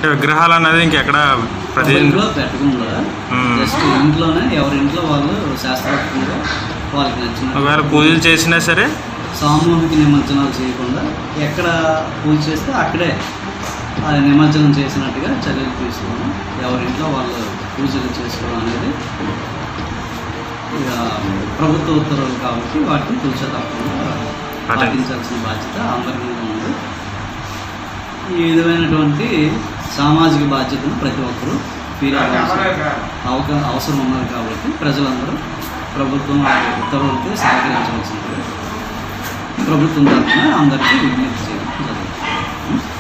అంటే విగ్రహాలు అనేది ఇంకెక్కడ ప్రతి పబ్లిక్లో పెట్టకుండా మ్మ్. జస్ట్ ఇంట్లోనే ఎవరి ఇంట్లో వాళ్ళు శాస్త్రోక్తంగా వాళ్ళకి నచ్చిన ఒకవేళ పూజలు చేసినా సరే సామూహిక నిమజ్జనాలు చేయకుండా ఎక్కడ పూజ చేస్తే అక్కడే ఆ నిమజ్జనం చేసినట్టుగా చర్యలు తీసుకోవడం ఎవరింట్లో వాళ్ళు పూజలు చేసుకోవడం అనేది ఇక ప్రభుత్వ ఉత్తర్వులు కాబట్టి వాటిని తూచా తప్పకుండా పాటించాల్సిన బాధ్యత అందరి మీద ఉంది ఈ విధమైనటువంటి సామాజిక బాధ్యతను ప్రతి ఒక్కరూ ఫీల్ అవ్వాల్సిన అవక అవసరం ఉన్నది కాబట్టి ప్రజలందరూ ప్రభుత్వం ఆ ఉత్తర్వులకి సహకరించవలసింది ప్రభుత్వం తరఫున అందరికీ విజ్ఞప్తి చేయడం జరుగుతుంది